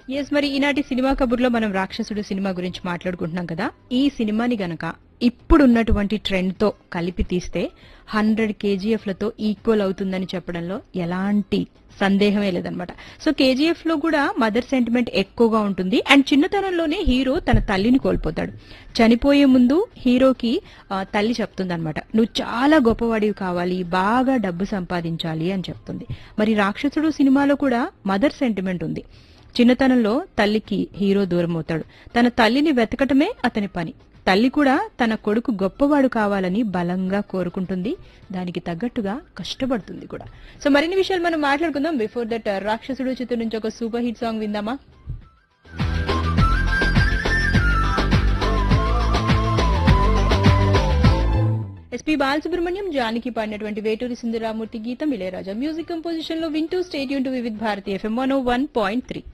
yes మరి ఈనాటి cinema కబుర్లో మనం రాక్షసుడు సినిమా గురించి మాట్లాడుకుంటున్నాం కదా ఈ సినిమాని గనక ఇప్పుడున్నటువంటి ట్రెండ్ తో కలిపి తీస్తే హండ్రెడ్ కేజీఎఫ్లతో ఈక్వల్ అవుతుందని చెప్పడంలో ఎలాంటి సందేహమే లేదనమాట సో కేజీఎఫ్ లో కూడా మదర్ సెంటిమెంట్ ఎక్కువగా ఉంటుంది అండ్ చిన్నతనంలోనే హీరో తన తల్లిని కోల్పోతాడు చనిపోయే ముందు హీరోకి ఆ, తల్లి చెప్తుందన్నమాట నువ్వు చాలా గొప్పవాడివి కావాలి బాగా డబ్బు సంపాదించాలి అని చెప్తుంది మరి రాక్షసుడు సినిమాలో కూడా మదర్ సెంటిమెంట్ ఉంది చిన్నతనంలో తల్లికి హీరో దూరం అవుతాడు తన తల్లిని వెతకటమే అతని పని తల్లి కూడా తన కొడుకు గొప్పవాడు కావాలని బలంగా కోరుకుంటుంది దానికి తగ్గట్టుగా కష్టపడుతుంది కూడా సో మరిన్ని విషయాలు మనం మాట్లాడుకుందాం బిఫోర్ దట్ రాక్షసుడు చిత్రం నుంచి ఒక సూపర్ హిట్ సాంగ్ విందామా ఎస్పీ బాలసుబ్రహ్మణ్యం జానకి పాడినటువంటి వేటూరి సుందరరామూర్తి గీతం ఇళయరాజా మ్యూజిక్ కంపోజిషన్ లో వింటూ stay tuned to Vividh Bharati FM one one point three